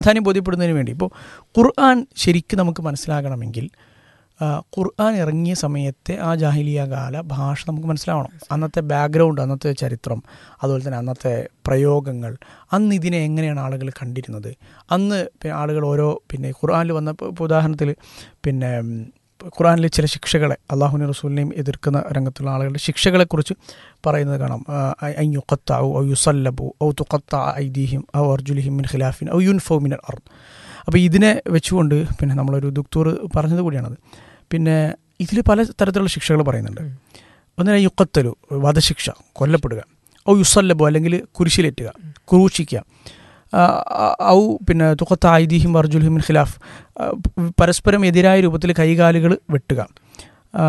പ്രാധാന്യം ബോധ്യപ്പെടുന്നതിന് വേണ്ടി ഇപ്പോൾ ഖുർആൻ ശരിക്കും നമുക്ക് മനസ്സിലാകണമെങ്കിൽ ആ, ഖുർആൻ ഇറങ്ങിയ സമയത്തെ ആ ജാഹിലിയ കാല ഭാഷ നമുക്ക് മനസ്സിലാവണം അന്നത്തെ ബാക്ക്ഗ്രൗണ്ട് അന്നത്തെ ചരിത്രം അതുപോലെ തന്നെ അന്നത്തെ പ്രയോഗങ്ങൾ അന്ന് ഇതിനെ എങ്ങനെയാണ് ആളുകൾ കണ്ടിരുന്നത് അന്ന് പിന്നെ ആളുകൾ ഓരോ പിന്നെ ഖുർആനിൽ വന്ന ഇപ്പോൾ ഇപ്പോൾ ഉദാഹരണത്തിൽ പിന്നെ ഉം, ഖുർആനിലെ ചില ശിക്ഷകളെ അള്ളാഹുവിനെ റസൂലിനെയും എതിർക്കുന്ന രംഗത്തുള്ള ആളുകളുടെ ശിക്ഷകളെക്കുറിച്ച് പറയുന്നത് കാണാം അയ്യുഖത്താവു ഔ യുസല്ലബു ഔ തുഖത്ത ഐദീഹിം ഔ അർജുലിഹിം മിൻ ഖിലാഫിൻ ഔ യുൻഫൗ മിൻ അർ അപ്പോൾ ഇതിനെ വെച്ചുകൊണ്ട് പിന്നെ നമ്മളൊരു ദുക്തൂർ പറഞ്ഞത് കൂടിയാണത് പിന്നെ ഇതിൽ പല തരത്തിലുള്ള ശിക്ഷകൾ പറയുന്നുണ്ട് ഉം. ഒന്നിനെ യുക്കത്തലു വധശിക്ഷ കൊല്ലപ്പെടുക ഔ യുസല്ലബു അല്ലെങ്കിൽ കുരിശിലേറ്റുക ക്രൂശിക്കുക ആ, ആ, ഔ പിന്നെ തുക്കത്ത ഐതിഹ്യം അർജുൽഹിമിൻ ഖിലാഫ് ആ, പരസ്പരം എതിരായ രൂപത്തിൽ കൈകാലുകൾ വെട്ടുക ആ,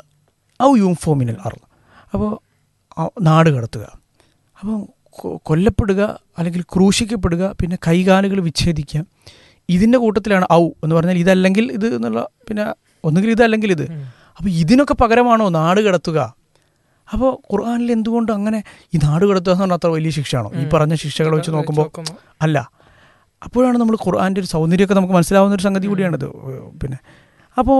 ഔ യൂംഫോമിനൽ അർ അപ്പോൾ നാട് കടത്തുക അപ്പോൾ കൊ- കൊല്ലപ്പെടുക അല്ലെങ്കിൽ ക്രൂശിക്കപ്പെടുക പിന്നെ കൈകാലുകൾ വിച്ഛേദിക്കുക ഇതിൻ്റെ കൂട്ടത്തിലാണ് ഔ എന്ന് പറഞ്ഞാൽ ഇതല്ലെങ്കിൽ ഇത് എന്നുള്ള പിന്നെ ഒന്നുകിൽ ഇതല്ലെങ്കിൽ ഇത് ഉം. അപ്പോൾ ഇതിനൊക്കെ പകരമാണോ നാട് കടത്തുക അപ്പോൾ ഖുർആാനിൽ എന്തുകൊണ്ട് അങ്ങനെ ഈ നാട് കടത്തുക എന്ന് പറഞ്ഞാൽ അത്ര വലിയ ശിക്ഷയാണോ ഈ ഉം. പറഞ്ഞ ശിക്ഷകൾ വെച്ച് നോക്കുമ്പോൾ നോക്കുമ്പോ. അല്ല അപ്പോഴാണ് നമ്മൾ ഖുർആൻ്റെ ഒരു സൗന്ദര്യമൊക്കെ നമുക്ക് മനസ്സിലാവുന്ന ഒരു സംഗതി കൂടിയാണിത് ഏഹ് പിന്നെ അപ്പോൾ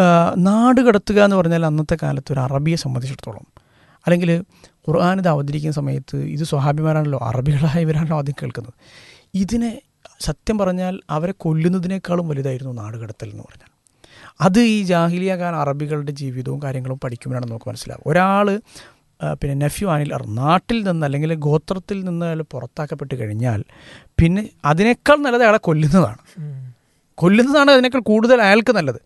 നാട് കടത്തുക എന്ന് പറഞ്ഞാൽ അന്നത്തെ കാലത്ത് ഒരു അറബിയെ സംബന്ധിച്ചിടത്തോളം അല്ലെങ്കിൽ ഖുർആൻ ഇത് അവതരിക്കുന്ന സമയത്ത് ഇത് സ്വഹാബിമാരാണല്ലോ അറബികളായ ഇവരാണല്ലോ ആദ്യം കേൾക്കുന്നത് ഇതിനെ സത്യം പറഞ്ഞാൽ അവരെ കൊല്ലുന്നതിനേക്കാളും വലുതായിരുന്നു നാട് കടത്തൽ എന്ന് പറഞ്ഞാൽ അത് ഈ ജാഹിലിയ കാല അറബികളുടെ ജീവിതവും കാര്യങ്ങളും പഠിക്കുമ്പോഴാണ് നമുക്ക് മനസ്സിലാവും ഒരാൾ പിന്നെ നെഫ്യു ആനിൽ അർ നാട്ടിൽ നിന്ന് അല്ലെങ്കിൽ ഗോത്രത്തിൽ നിന്ന് അയാൾ പുറത്താക്കപ്പെട്ട് കഴിഞ്ഞാൽ പിന്നെ അതിനേക്കാൾ നല്ലത് അയാളെ കൊല്ലുന്നതാണ് ഉം. കൊല്ലുന്നതാണ് അതിനേക്കാൾ കൂടുതൽ അയാൾക്ക് നല്ലത്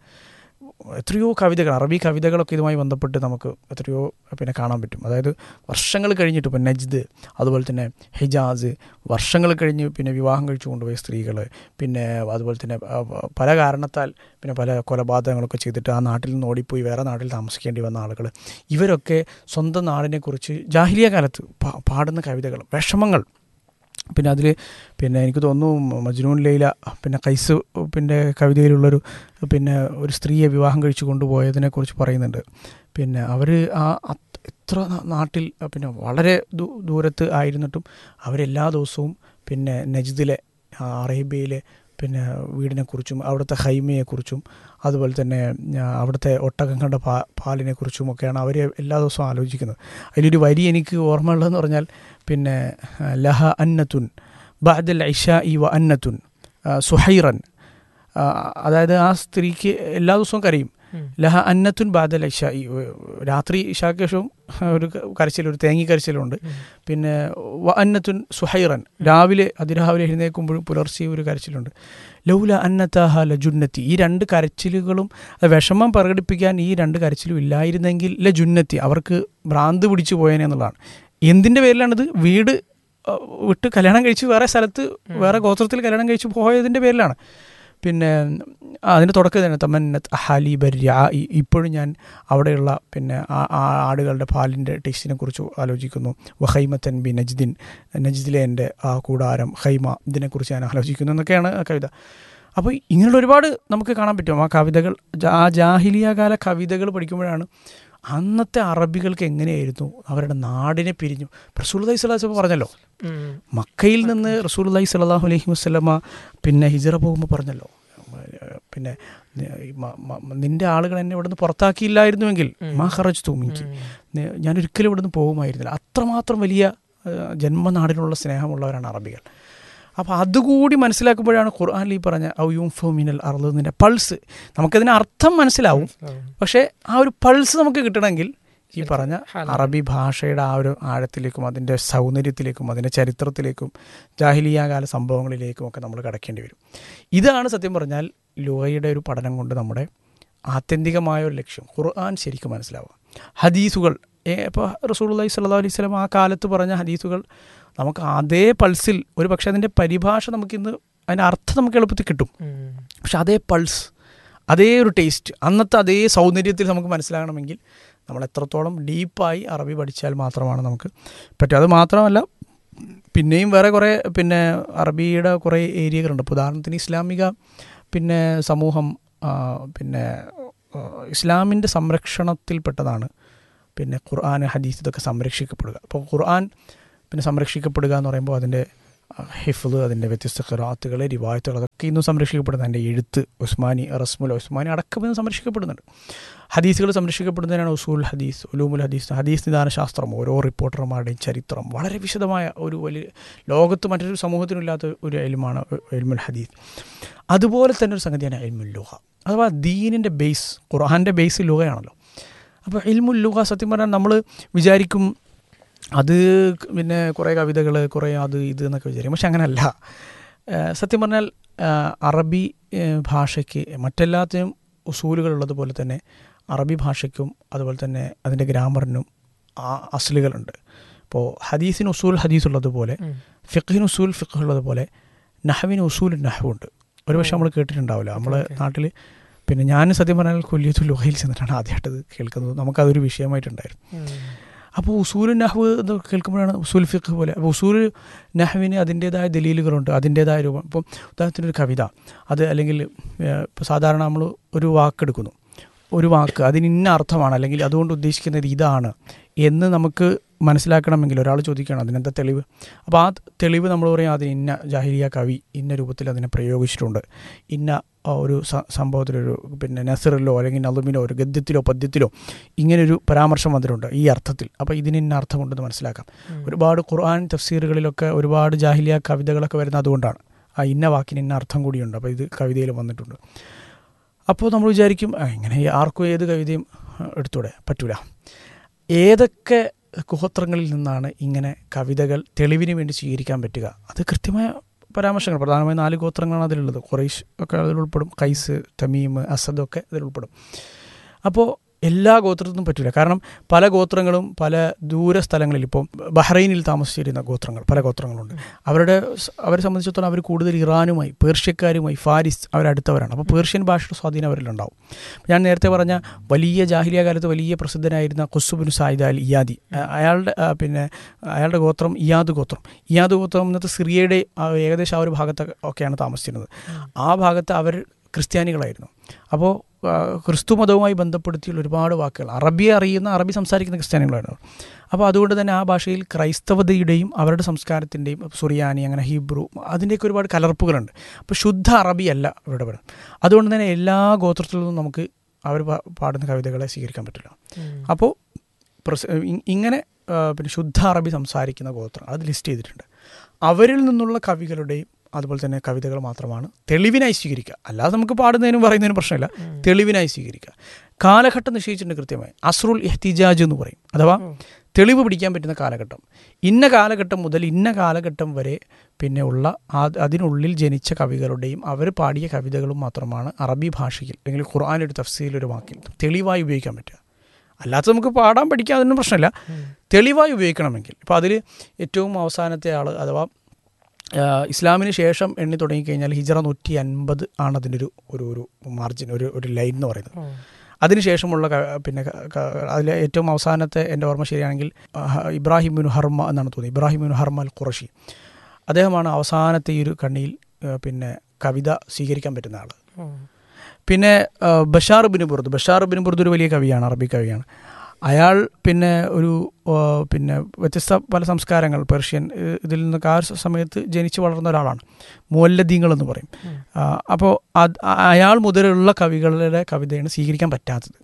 എത്രയോ കവിതകൾ അറബി കവിതകളൊക്കെ ഇതുമായി ബന്ധപ്പെട്ട് നമുക്ക് എത്രയോ പിന്നെ കാണാൻ പറ്റും അതായത് വർഷങ്ങൾ കഴിഞ്ഞിട്ട് ഇപ്പം നജ്ദ് അതുപോലെ തന്നെ ഹിജാസ് വർഷങ്ങൾ കഴിഞ്ഞ് പിന്നെ വിവാഹം കഴിച്ചു കൊണ്ടുപോയ സ്ത്രീകൾ പിന്നെ അതുപോലെ തന്നെ ആ, പല കാരണത്താൽ പിന്നെ പല കൊലപാതകങ്ങളൊക്കെ ചെയ്തിട്ട് ആ നാട്ടിൽ നിന്ന് ഓടിപ്പോയി വേറെ നാട്ടിൽ താമസിക്കേണ്ടി വന്ന ആളുകൾ ഇവരൊക്കെ സ്വന്തം നാടിനെക്കുറിച്ച് ജാഹിലിയ കാലത്ത് പാ- പാടുന്ന കവിതകൾ വിഷമങ്ങൾ പിന്നെ അതിൽ പിന്നെ എനിക്ക് തോന്നുന്നു മജ്നൂൻ ലൈല പിന്നെ കൈസ് പിന്നെ കവിതയിലുള്ളൊരു പിന്നെ ഒരു സ്ത്രീയെ വിവാഹം കഴിച്ചു കൊണ്ടുപോയതിനെക്കുറിച്ച് പറയുന്നുണ്ട് പിന്നെ അവർ ആ അത്- എത്ര നാ- നാട്ടിൽ പിന്നെ വളരെ ദൂ- ദൂരത്ത് ആയിരുന്നിട്ടും അവരെല്ലാ ദിവസവും പിന്നെ നജ്ദിലെ ആ, അറേബ്യയിലെ പിന്നെ വീടിനെക്കുറിച്ചും അവിടുത്തെ ഹൈമയെക്കുറിച്ചും അതുപോലെ തന്നെ ആ, അവിടുത്തെ ഒട്ടകങ്ങളുടെ പാ പാലിനെക്കുറിച്ചും ഒക്കെയാണ് അവർ എല്ലാ ദിവസവും ആലോചിക്കുന്നത് അതിലൊരു വരി എനിക്ക് ഓർമ്മയുള്ളതെന്ന് പറഞ്ഞാൽ പിന്നെ ആ, ലഹ അന്നത്തുൻ ബഅദൽ ഇഷ ഇ വ അന്നത്തുൻ ആ, സുഹൈറൻ ആ, അതായത് ആ സ്ത്രീക്ക് എല്ലാ ദിവസവും കരയും ഉം. ലഹ അന്നത്തുൻ ബാദൽ ഇഷ ഈ രാത്രി ഇഷാക്ക് ശേഷവും ഒരു ക- കരച്ചിൽ ഒരു തേങ്ങി കരച്ചിലുണ്ട് ഉം. പിന്നെ വ അന്നത്തുൻ സുഹൈറൻ രാവിലെ അതിരാവിലെ എഴുന്നേൽക്കുമ്പോഴും പുലർച്ചെ ഒരു കരച്ചിലുണ്ട് ലൗല അന്നത്താഹ ലജുന്നത്തി ഈ രണ്ട് കരച്ചിലുകളും അത് വിഷമം പ്രകടിപ്പിക്കാൻ ഈ രണ്ട് കരച്ചിലും ഇല്ലായിരുന്നെങ്കിൽ ലജുന്നത്തി അവർക്ക് ഭ്രാന്ത് പിടിച്ചു പോയേനെ എന്നുള്ളതാണ് എന്തിൻ്റെ പേരിലാണിത് വീട് ആ, വിട്ട് കല്യാണം കഴിച്ച് വേറെ സ്ഥലത്ത് വേറെ ഗോത്രത്തിൽ കല്യാണം കഴിച്ച് പോയതിൻ്റെ പേരിലാണ് പിന്നെ ആ, അതിൻ്റെ തുടക്കം തന്നെ തമന്നത്ത് അഹാലി ബര്യ ഇപ്പോഴും ഞാൻ അവിടെയുള്ള പിന്നെ ആ ആ ആടുകളുടെ പാലിൻ്റെ ടേസ്റ്റിനെ കുറിച്ച് ആലോചിക്കുന്നു വഹൈമത്തൻ ബി നജ്ദിൻ നജ്ദിലെ എൻ്റെ ആ കൂടാരം ഹൈമ ഇതിനെക്കുറിച്ച് ഞാൻ ആലോചിക്കുന്നു എന്നൊക്കെയാണ് ആ കവിത അപ്പോൾ ഇങ്ങനെയുള്ള ഒരുപാട് നമുക്ക് കാണാൻ പറ്റും ആ കവിതകൾ ജാ- ആ ജാഹിലിയ കാല കവിതകൾ പഠിക്കുമ്പോഴാണ് അന്നത്തെ അറബികൾക്ക് എങ്ങനെയായിരുന്നു അവരുടെ നാടിനെ പിരിഞ്ഞു റസൂൽ സ്വലാസ് പറഞ്ഞല്ലോ ഉം. മക്കയിൽ നിന്ന് റസൂൽ അള്ളഹി സ്വലാഹു അലൈഹി വസ്ലമ പിന്നെ ഹിജറ പോകുമ്പോൾ പറഞ്ഞല്ലോ പിന്നെ മ- മ- നിന്റെ ആളുകൾ എന്നെ ഇവിടുന്ന് പുറത്താക്കിയില്ലായിരുന്നുവെങ്കിൽ ഉം. മാ ഹറജ് തൂമിക്ക് ഉം. ഞാൻ ഒരിക്കലും ഇവിടുന്ന് പോകുമായിരുന്നില്ല അത്രമാത്രം വലിയ ആ, ജന്മനാടിനുള്ള സ്നേഹമുള്ളവരാണ് അറബികൾ അപ്പോൾ അതുകൂടി മനസ്സിലാക്കുമ്പോഴാണ് ഖുർആാനിൽ ഈ പറഞ്ഞ ഔയൂം ഫമിനൽ അറുന്നതിൻ്റെ പൾസ് നമുക്കതിന് അർത്ഥം മനസ്സിലാവും മനസ്സിലാവും. പക്ഷേ ആ ഒരു പൾസ് നമുക്ക് കിട്ടണമെങ്കിൽ ഈ പറഞ്ഞ ഹാല. അറബി ഭാഷയുടെ ആ ഒരു ആഴത്തിലേക്കും അതിൻ്റെ സൗന്ദര്യത്തിലേക്കും അതിൻ്റെ ചരിത്രത്തിലേക്കും ജാഹിലിയ കാല സംഭവങ്ങളിലേക്കും ഒക്കെ നമ്മൾ കടക്കേണ്ടി വരും ഇതാണ് സത്യം പറഞ്ഞാൽ ലോഹയുടെ ഒരു പഠനം കൊണ്ട് നമ്മുടെ ആത്യന്തികമായ ഒരു ലക്ഷ്യം ഖുർആൻ ശരിക്കും മനസ്സിലാവുക ഹദീസുകൾ ഇപ്പോൾ റസൂലുള്ളാഹി സ്വല്ലല്ലാഹു അലൈഹി വസല്ലം ആ കാലത്ത് പറഞ്ഞ ഹദീസുകൾ നമുക്ക് അതേ പൾസിൽ ഒരു പക്ഷേ അതിൻ്റെ പരിഭാഷ നമുക്കിന്ന് അതിൻ്റെ അർത്ഥം നമുക്ക് എളുപ്പത്തിൽ കിട്ടും ഉം. പക്ഷെ അതേ പൾസ് അതേ ഒരു ടേസ്റ്റ് അന്നത്തെ അതേ സൗന്ദര്യത്തിൽ നമുക്ക് മനസ്സിലാകണമെങ്കിൽ നമ്മൾ എത്രത്തോളം ഡീപ്പായി അറബി പഠിച്ചാൽ മാത്രമാണ് നമുക്ക് പറ്റും അത് മാത്രമല്ല പിന്നെയും വേറെ കുറേ പിന്നെ അറബിയുടെ കുറേ ഏരിയകളുണ്ട് ഇപ്പോൾ ഉദാഹരണത്തിന് ഇസ്ലാമിക പിന്നെ സമൂഹം ആ, പിന്നെ ആ, ഇസ്ലാമിൻ്റെ സംരക്ഷണത്തിൽപ്പെട്ടതാണ് പിന്നെ ഖുർആൻ ഹദീസ് ഇതൊക്കെ സംരക്ഷിക്കപ്പെടുക അപ്പോൾ ഖുർആൻ പിന്നെ സംരക്ഷിക്കപ്പെടുക എന്ന് പറയുമ്പോൾ അതിൻ്റെ ഹിഫ്ദ് അതിൻ്റെ വ്യത്യസ്ത ഖിറാത്തുകൾ റിവായത്തുകൾ അതൊക്കെ ഇന്നും സംരക്ഷിക്കപ്പെടുന്നു എൻ്റെ എഴുത്ത് ഉസ്മാനി റസ്മുൽ ഉസ്മാനി അടക്കം ഇന്ന് സംരക്ഷിക്കപ്പെടുന്നുണ്ട് ഹദീസുകൾ സംരക്ഷിക്കപ്പെടുന്നതിനാണ് ഉസൂൽ ഹദീസ് ഉലൂമുൽ ഹദീസ് ഹദീസ് നിദാന ശാസ്ത്രം ഓരോ റിപ്പോർട്ടർമാരുടെയും ചരിത്രം വളരെ വിശദമായ ഒരു വലിയ ലോകത്ത് മറ്റൊരു സമൂഹത്തിനില്ലാത്ത ഒരു എൽമാണ് എൽമുൽ ഹദീസ് അതുപോലെ തന്നെ ഒരു സംഗതിയാണ് എൽമുൽ ലുഹ അഥവാ ദീനിൻ്റെ ബേസ് ഖുർആാൻ്റെ ബേസ് ലുഹയാണല്ലോ അപ്പോൾ ഇൽമുൽ ലുഹ സത്യം പറഞ്ഞാൽ നമ്മൾ വിചാരിക്കും അത് പിന്നെ കുറേ കവിതകൾ കുറേ അത് ഇത് എന്നൊക്കെ വിചാരിക്കും പക്ഷെ അങ്ങനെയല്ല ഏഹ് സത്യം പറഞ്ഞാൽ ഏഹ് അറബി ഏഹ് ഭാഷയ്ക്ക് മറ്റെല്ലാത്തിനും ഉസൂലുകളുള്ളതുപോലെ തന്നെ അറബി ഭാഷയ്ക്കും അതുപോലെ തന്നെ അതിൻ്റെ ഗ്രാമറിനും ആ അസലുകളുണ്ട് ഇപ്പോൾ ഹദീസിന് ഉസൂൽ ഹദീസ് ഉള്ളതുപോലെ ഉം. ഫിഖിന് ഉസൂൽ ഫിഖ് ഉള്ളതുപോലെ നഹവിന് ഉസൂൽ നഹവുണ്ട് ഒരു പക്ഷേ നമ്മൾ കേട്ടിട്ടുണ്ടാവില്ല നമ്മളെ ഓക്കെ. നാട്ടിൽ പിന്നെ ഞാൻ സത്യം പറഞ്ഞാൽ കൊല്ലിയത്തു ലുഹയിൽ ചെന്നിട്ടാണ് ആദ്യമായിട്ട് ഇത് കേൾക്കുന്നത് നമുക്കതൊരു വിഷയമായിട്ടുണ്ടായിരുന്നു ഉം. അപ്പോൾ ഉസൂൽ നഹ്വ് എന്ന് കേൾക്കുമ്പോഴാണ് ഉസൂൽ ഫിഖ് പോലെ അപ്പോൾ ഉസൂൽ നഹ്വിന് അതിൻ്റേതായ ദലീലുകളുണ്ട് അതിൻ്റേതായ രൂപം ഇപ്പം ഉദാഹരണത്തിന് ഒരു കവിത അത് അല്ലെങ്കിൽ ഇപ്പോൾ സാധാരണ നമ്മൾ ഒരു വാക്കെടുക്കുന്നു ഒരു വാക്ക് അതിന് ഇന്ന അർത്ഥമാണ് അല്ലെങ്കിൽ അതുകൊണ്ട് ഉദ്ദേശിക്കുന്നത് ഇതാണ് എന്ന് നമുക്ക് മനസ്സിലാക്കണമെങ്കിൽ ഒരാൾ ചോദിക്കണം അതിനെന്താ തെളിവ് അപ്പോൾ ആ തെളിവ് നമ്മൾ പറയും അതിന് ഇന്ന ജാഹിരിയ കവി ഇന്ന രൂപത്തിൽ അതിനെ പ്രയോഗിച്ചിട്ടുണ്ട് ഇന്ന ആ, ഒരു സ- സംഭവത്തിലൊരു പിന്നെ നസറിലോ അല്ലെങ്കിൽ നളുമിനോ ഒരു ഗദ്യത്തിലോ പദ്യത്തിലോ ഇങ്ങനൊരു പരാമർശം വന്നിട്ടുണ്ട് ഈ അർത്ഥത്തിൽ അപ്പോൾ ഇതിന് ഇന്ന അർത്ഥമുണ്ടെന്ന് മനസ്സിലാക്കാം ഉം. ഒരുപാട് ഖുർആൻ തഫ്സീറുകളിലൊക്കെ ഒരുപാട് ജാഹിലിയ കവിതകളൊക്കെ വരുന്നത് അതുകൊണ്ടാണ് ആ ഇന്ന വാക്കിന് ഇന്ന അർത്ഥം കൂടിയുണ്ട് അപ്പോൾ ഇത് കവിതയിൽ വന്നിട്ടുണ്ട് അപ്പോൾ നമ്മൾ വിചാരിക്കും "ആ, ഇങ്ങനെ ആർക്കും ഏത് കവിതയും ആ, എടുത്തൂടെ പറ്റൂല ഏതൊക്കെ കുഹത്രങ്ങളിൽ നിന്നാണ് ഇങ്ങനെ കവിതകൾ തെളിവിന് വേണ്ടി സ്വീകരിക്കാൻ പറ്റുക അത് കൃത്യമായ പരാമർശങ്ങൾ പ്രധാനമായും നാല് ഗോത്രങ്ങളാണ് അതിലുള്ളത് ഖുറൈഷ് ഒക്കെ അതിൽ ഉൾപ്പെടും കൈസ് തമീം അസദ് ഒക്കെ അതിൽ ഉൾപ്പെടും അപ്പോൾ എല്ലാ ഗോത്രത്തിനും പറ്റില്ല കാരണം പല ഗോത്രങ്ങളും പല ദൂര സ്ഥലങ്ങളിൽ ഇപ്പോൾ ബഹ്റൈനിൽ താമസിച്ചിരുന്ന ഗോത്രങ്ങൾ പല ഗോത്രങ്ങളുണ്ട് അവരുടെ സ് അവരെ സംബന്ധിച്ചിടത്തോളം അവർ കൂടുതൽ ഇറാനുമായി പേർഷ്യക്കാരുമായി ഫാരിസ് അവരടുത്തവരാണ് അപ്പോൾ പേർഷ്യൻ ഭാഷയുടെ സ്വാധീനം അവരിലുണ്ടാവും ഞാൻ നേരത്തെ പറഞ്ഞ വലിയ ജാഹിലിയ കാലത്ത് വലിയ പ്രസിദ്ധനായിരുന്ന ഖുസുബിൻ സായിദ് അൽ ഇയാദി ആ, അയാളുടെ ആ, പിന്നെ അയാളുടെ ഗോത്രം ഇയാദ് ഗോത്രം ഇയാദ് ഗോത്രം ഇന്നത്തെ സിറിയയുടെ ആ ഏകദേശം ആ ഒരു ഭാഗത്ത് ഒക്കെയാണ് താമസിച്ചിരുന്നത് ആ ഭാഗത്ത് അവർ ക്രിസ്ത്യാനികളായിരുന്നു അപ്പോൾ ആ, ക്രിസ്തു മതവുമായി ബന്ധപ്പെടുത്തിയുള്ള ഒരുപാട് വാക്കുകൾ അറബി അറിയുന്ന അറബി സംസാരിക്കുന്ന ക്രിസ്ത്യാനികളായിരുന്നു അപ്പോൾ അതുകൊണ്ട് തന്നെ ആ ഭാഷയിൽ ക്രൈസ്തവതയുടെയും അവരുടെ സംസ്കാരത്തിൻ്റെയും സുറിയാനി അങ്ങനെ ഹീബ്രു അതിൻ്റെയൊക്കെ ഒരുപാട് കലർപ്പുകളുണ്ട് അപ്പോൾ ശുദ്ധ അറബിയല്ല ഇവിടെ പറയുന്നത് അതുകൊണ്ട് തന്നെ എല്ലാ ഗോത്രത്തിൽ നിന്നും നമുക്ക് അവർ പാ- പാടുന്ന കവിതകളെ സ്വീകരിക്കാൻ പറ്റില്ല ഉം. അപ്പോൾ പ്രസ- ഇ- ഇങ്ങനെ ആ, പിന്നെ ശുദ്ധ അറബി സംസാരിക്കുന്ന ഗോത്രം അത് ലിസ്റ്റ് ചെയ്തിട്ടുണ്ട് അവരിൽ നിന്നുള്ള കവികളുടെയും അതുപോലെ തന്നെ കവിതകൾ മാത്രമാണ് തെളിവിനായി സ്വീകരിക്കുക അല്ലാതെ നമുക്ക് പാടുന്നതിനും പറയുന്നതിനും പ്രശ്നമില്ല ഉം. തെളിവിനായി സ്വീകരിക്കുക കാലഘട്ടം നിശ്ചയിച്ചിട്ടുണ്ട് കൃത്യമായി അസ്രുൽ ഇഹ്തിജാജ് എന്ന് പറയും അഥവാ ഓ. തെളിവ് പിടിക്കാൻ പറ്റുന്ന കാലഘട്ടം ഇന്ന കാലഘട്ടം മുതൽ ഇന്ന കാലഘട്ടം വരെ പിന്നെ ഉള്ള ആ- അതിനുള്ളിൽ ജനിച്ച കവികളുടെയും അവർ പാടിയ കവിതകളും മാത്രമാണ് അറബി ഭാഷയിൽ അല്ലെങ്കിൽ ഖുർആാനൊരു ഒരു തഫ്സീലൊരു വാക്കിൽ തെളിവായി ഉപയോഗിക്കാൻ പറ്റുക അല്ലാത്ത നമുക്ക് പാടാൻ പഠിക്കാൻ അതൊന്നും പ്രശ്നമില്ല ഉം. തെളിവായി ഉപയോഗിക്കണമെങ്കിൽ ഇപ്പോൾ അതിൽ ഏറ്റവും അവസാനത്തെ ആൾ അഥവാ ആ, ഇസ്ലാമിന് ശേഷം എണ്ണി തുടങ്ങിക്കഴിഞ്ഞാൽ ഹിജറ നൂറ്റി അൻപത് ആണ് അതിൻ്റെ ഒരു ഒരു ഒരു മാർജിൻ ഒരു ഒരു ലൈൻ എന്ന് പറയുന്നത് ഓ. അതിനുശേഷമുള്ള ക- പിന്നെ അതിലെ ഏറ്റവും അവസാനത്തെ എൻ്റെ ഓർമ്മ ശരിയാണെങ്കിൽ ആ, ഇബ്രാഹിം ബിൻ ഹർമ എന്നാണ് തോന്നുന്നത് ഇബ്രാഹിം ബിൻ ഹർമ അൽ ഖുറഷി അദ്ദേഹമാണ് അവസാനത്തെ ഈ ഒരു കണ്ണിയിൽ ആ, പിന്നെ കവിത സ്വീകരിക്കാൻ പറ്റുന്ന ആൾ ഓ. പിന്നെ ആ, Bashar bin Burd Bashar bin Burd ഒരു വലിയ കവിയാണ് അറബി കവിയാണ് അയാൾ പിന്നെ ഒരു ആ, പിന്നെ വ്യത്യസ്ത പല സംസ്കാരങ്ങൾ പേർഷ്യൻ ഏ, ഇതിൽ നിന്നൊക്കെ ആ ഒരു സമയത്ത് ജനിച്ചു വളർന്ന ഒരാളാണ് മുല്ലദ്ദീങ്ങൾ എന്ന് പറയും ഉം. അപ്പോൾ അത് അയാൾ മുതലുള്ള കവികളുടെ കവിതയാണ് സ്വീകരിക്കാൻ പറ്റാത്തത്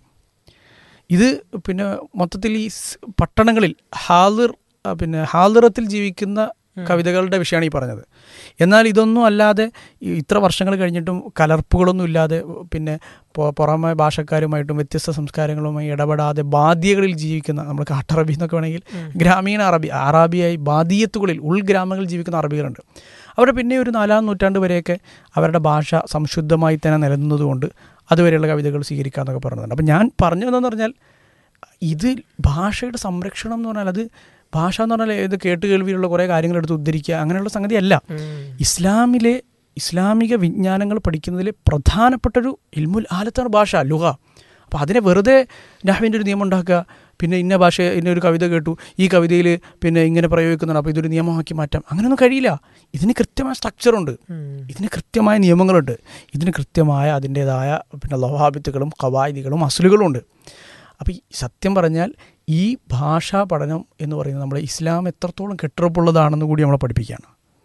ഇത് പിന്നെ മൊത്തത്തിൽ ഈ സ് പട്ടണങ്ങളിൽ ഹാളിർ ആ, പിന്നെ ഹാളിറത്തിൽ ജീവിക്കുന്ന ഉം. കവിതകളുടെ വിഷയമാണ് ഈ പറഞ്ഞത് എന്നാൽ ഇതൊന്നും അല്ലാതെ ഈ ഇത്ര വർഷങ്ങൾ കഴിഞ്ഞിട്ടും കലർപ്പുകളൊന്നും ഇല്ലാതെ പിന്നെ പൊ- പുറമെ ഭാഷക്കാരുമായിട്ടും വ്യത്യസ്ത സംസ്കാരങ്ങളുമായി ഇടപെടാതെ ബാധ്യകളിൽ ജീവിക്കുന്ന നമ്മൾ കാട്ടറബി എന്നൊക്കെ വേണമെങ്കിൽ ഉം. ഗ്രാമീണ അറബി അറാബിയായി ബാദിയത്തുകളിൽ ഉൾഗ്രാമങ്ങളിൽ ജീവിക്കുന്ന അറബികളുണ്ട് അവിടെ പിന്നെ ഒരു നാലാം നൂറ്റാണ്ട് വരെയൊക്കെ അവരുടെ ഭാഷ സംശുദ്ധമായി തന്നെ നിലനിന്നതുകൊണ്ട് അതുവരെയുള്ള കവിതകൾ സ്വീകരിക്കാമെന്നൊക്കെ പറയുന്നുണ്ട് അപ്പം ഞാൻ പറഞ്ഞതെന്ന് പറഞ്ഞാൽ ഇത് ഭാഷയുടെ സംരക്ഷണം എന്ന് പറഞ്ഞാൽ അത് ഭാഷ എന്ന് പറഞ്ഞാൽ ഇത് കേട്ട് കേൾവിയിലുള്ള കുറേ കാര്യങ്ങൾ എടുത്ത് ഉദ്ധരിക്കുക അങ്ങനെയുള്ള സംഗതിയല്ല ഉം. ഇസ്ലാമിലെ ഇസ്ലാമിക വിജ്ഞാനങ്ങൾ പഠിക്കുന്നതിലെ പ്രധാനപ്പെട്ടൊരു ഇൽമുൽ ആലത്താണ് ഭാഷ ലുഹ അപ്പോൾ അതിനെ വെറുതെ നഹ്വിൻ്റെ ഒരു നിയമം ഉണ്ടാക്കുക പിന്നെ ഇന്ന ഭാഷ ഇന്ന ഒരു കവിത കേട്ടു ഈ കവിതയിൽ പിന്നെ ഇങ്ങനെ പ്രയോഗിക്കുന്നുണ്ട് അപ്പോൾ ഇതൊരു നിയമമാക്കി മാറ്റാം അങ്ങനെയൊന്നും കഴിയില്ല ഇതിന് കൃത്യമായ സ്ട്രക്ചറുണ്ട് ഉം. ഇതിന് കൃത്യമായ നിയമങ്ങളുണ്ട് ഇതിന് കൃത്യമായ അതിൻ്റേതായ പിന്നെ ലവാബിത്തുകളും കവായതികളും അസുലുകളും ഉണ്ട് അപ്പോൾ ഈ സത്യം പറഞ്ഞാൽ ഈ ഭാഷാ പഠനം എന്ന് പറയുന്നത് നമ്മുടെ ഇസ്ലാം എത്രത്തോളം കെട്ടുറപ്പുള്ളതാണെന്ന് കൂടി നമ്മളെ പഠിപ്പിക്കുകയാണ്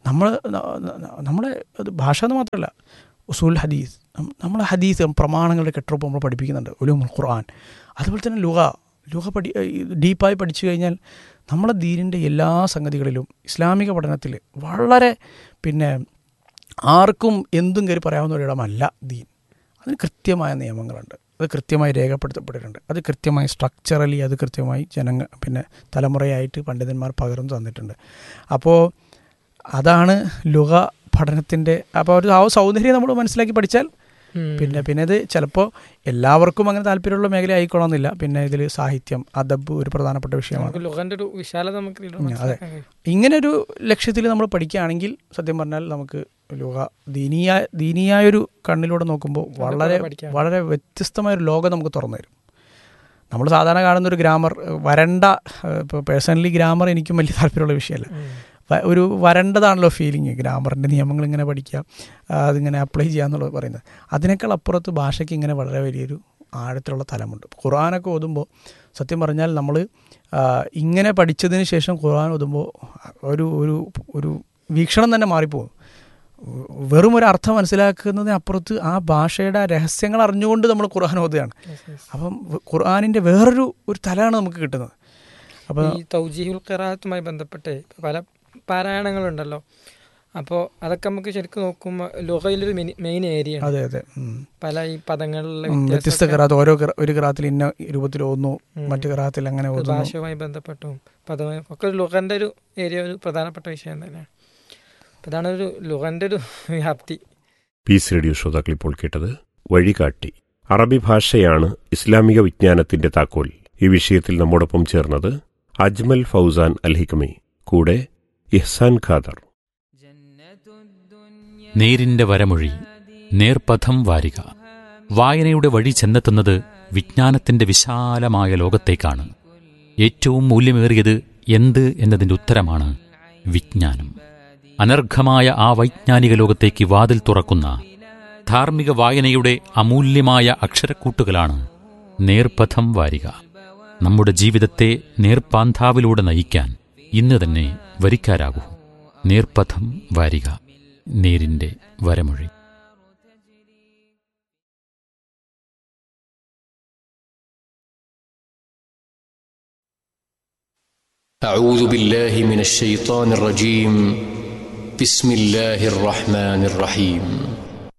നമ്മൾ നമ്മളെ അത് ഭാഷ എന്ന് മാത്രമല്ല ഉസൂൽ ഹദീസ് നം- നമ്മളെ ഹദീസ് പ്രമാണങ്ങളുടെ കെട്ടുറപ്പ് നമ്മൾ പഠിപ്പിക്കുന്നുണ്ട് ഉലൂമുൽ ഖുർആൻ അതുപോലെ തന്നെ ലുഹ ലുഹ പഠി ഡീപ്പായി പഠിച്ചു കഴിഞ്ഞാൽ നമ്മളെ ദീനിൻ്റെ എല്ലാ സംഗതികളിലും ഇസ്ലാമിക പഠനത്തിൽ വളരെ പിന്നെ ആർക്കും എന്തും കയറി പറയാവുന്ന ഒരിടമല്ല ദീൻ അതിന് കൃത്യമായ നിയമങ്ങളുണ്ട് അത് കൃത്യമായി രേഖപ്പെടുത്തപ്പെട്ടിട്ടുണ്ട് അത് കൃത്യമായി സ്ട്രക്ചറലി അത് കൃത്യമായി ജനങ്ങൾ പിന്നെ തലമുറയായിട്ട് പണ്ഡിതന്മാർ പകർന്നു തന്നിട്ടുണ്ട് അപ്പോൾ അതാണ് ലുഹ പഠനത്തിൻ്റെ അപ്പോൾ ഒരു ആ സൗന്ദര്യം നമ്മൾ മനസ്സിലാക്കി പഠിച്ചാൽ ഉം. പിന്നെ പിന്നെ ഇത് ചിലപ്പോൾ എല്ലാവർക്കും അങ്ങനെ താല്പര്യമുള്ള മേഖല ആയിക്കോണമെന്നില്ല പിന്നെ ഇതിൽ സാഹിത്യം അദബ് ഒരു പ്രധാനപ്പെട്ട വിഷയമാണ് നമുക്ക് ലുഗന്റെ ഒരു വിശാലത നമുക്ക് ഇതിലൂടെ ഉം, അതെ. മനസ്സിലാക്കാൻ കഴിയും. ഇങ്ങനെ ഒരു ലക്ഷ്യത്തിൽ നമ്മൾ പഠിക്കുകയാണെങ്കിൽ സത്യം പറഞ്ഞാൽ നമുക്ക് ലോക ദീനീയ ദീനീയായൊരു കണ്ണിലൂടെ നോക്കുമ്പോൾ വളരെ പഠിക്കാം. വളരെ വ്യത്യസ്തമായ ഒരു ലോകം നമുക്ക് തുറന്നു തരും നമ്മൾ സാധാരണ കാണുന്ന ഒരു ഗ്രാമർ വരണ്ട ഇപ്പോൾ പേഴ്സണലി ഗ്രാമർ എനിക്കും വലിയ താല്പര്യമുള്ള വിഷയമല്ല ഉം. വ- ഒരു വരണ്ടതാണല്ലോ ഫീലിംഗ് ഗ്രാമറിൻ്റെ നിയമങ്ങൾ ഇങ്ങനെ പഠിക്കുക ആ, അതിങ്ങനെ അപ്ലൈ ചെയ്യുക എന്നുള്ളത് പറയുന്നത് അതിനേക്കാൾ അപ്പുറത്ത് ഭാഷയ്ക്ക് ഇങ്ങനെ വളരെ വലിയൊരു ആഴത്തിലുള്ള തലമുണ്ട് ഖുർആാനൊക്കെ ഓതുമ്പോൾ സത്യം പറഞ്ഞാൽ നമ്മൾ ഇങ്ങനെ പഠിച്ചതിന് ശേഷം ഖുർആൻ ഓതുമ്പോൾ ഒരു ഒരു ഒരു വീക്ഷണം തന്നെ മാറിപ്പോകും വെറും ഒരു അർത്ഥം മനസ്സിലാക്കുന്നതിന് അപ്പുറത്ത് ആ ഭാഷയുടെ ആ രഹസ്യങ്ങൾ അറിഞ്ഞുകൊണ്ട് നമ്മൾ ഖുർആൻ ഓതുകയാണ് Yes, yes. അപ്പം ഖുർആാനിൻ്റെ വേറൊരു ഒരു തലമാണ് നമുക്ക് കിട്ടുന്നത് അപ്പോൾ ഈ തൗജീഹുൽ ഖിറാത്തുമായി ബന്ധപ്പെട്ട് പല പാരായണങ്ങളുണ്ടല്ലോ അപ്പോൾ അതൊക്കെ നമുക്ക് ശരിക്കും നോക്കുമ്പോൾ ലുഹയിലൊരു മെയിൻ ഏരിയ അതെ അതെ ഉം. പല ഈ പദങ്ങളിലെ ഉം, വ്യത്യസ്ത വ്യത്യാസമൊക്കെ കറാത്ത് ഓരോ കിറ- ഒരു കറാത്തിൽ ഇന്ന രൂപത്തിൽ ഓതുന്നു ഉം. മറ്റു കറാത്തിൽ അങ്ങനെ അത് ഓതുന്നു ഭാഷയുമായി ബന്ധപ്പെട്ടും പദമായി ഒക്കെ ഒരു ലുഹന്റെ ഒരു ഏരിയ ഒരു പ്രധാനപ്പെട്ട വിഷയം തന്നെയാണ് അപ്പൊ അതാണ് ഒരു ലുഹന്റെ ഒരു വ്യാപ്തി പീസ് റേഡിയോ ശ്രോതാക്കൾ ഇപ്പോൾ കേട്ടത് വഴികാട്ടി അറബി ഭാഷയാണ് ഇസ്ലാമിക വിജ്ഞാനത്തിന്റെ താക്കോൽ ഈ വിഷയത്തിൽ നമ്മോടൊപ്പം ചേർന്നത് അജ്മൽ ഫൗസാൻ അൽഹിക്കമി കൂടെ ഇഹ്സാൻ ഖാദർ നേരിന്റെ വരമൊഴി നേർപഥം വാരിക വായനയുടെ വഴി ചെന്നെത്തുന്നത് വിജ്ഞാനത്തിന്റെ വിശാലമായ ലോകത്തേക്കാണ് ഏറ്റവും മൂല്യമേറിയത് എന്ത് എന്നതിന്റെ ഉത്തരമാണ് വിജ്ഞാനം അനർഘമായ ആ വൈജ്ഞാനിക ലോകത്തേക്ക് വാതിൽ തുറക്കുന്ന ധാർമ്മിക വായനയുടെ അമൂല്യമായ അക്ഷരക്കൂട്ടുകളാണ് നേർപഥം വാരിക നമ്മുടെ ജീവിതത്തെ നേർപ്പാന്താവിലൂടെ നയിക്കാൻ ഇന്ന് തന്നെ വരിക്കാരാകൂ നേർപഥം വാരിക നേരിന്റെ വരമൊഴി أعوذ بالله من الشيطان الرجيم بسم الله الرحمن الرحيم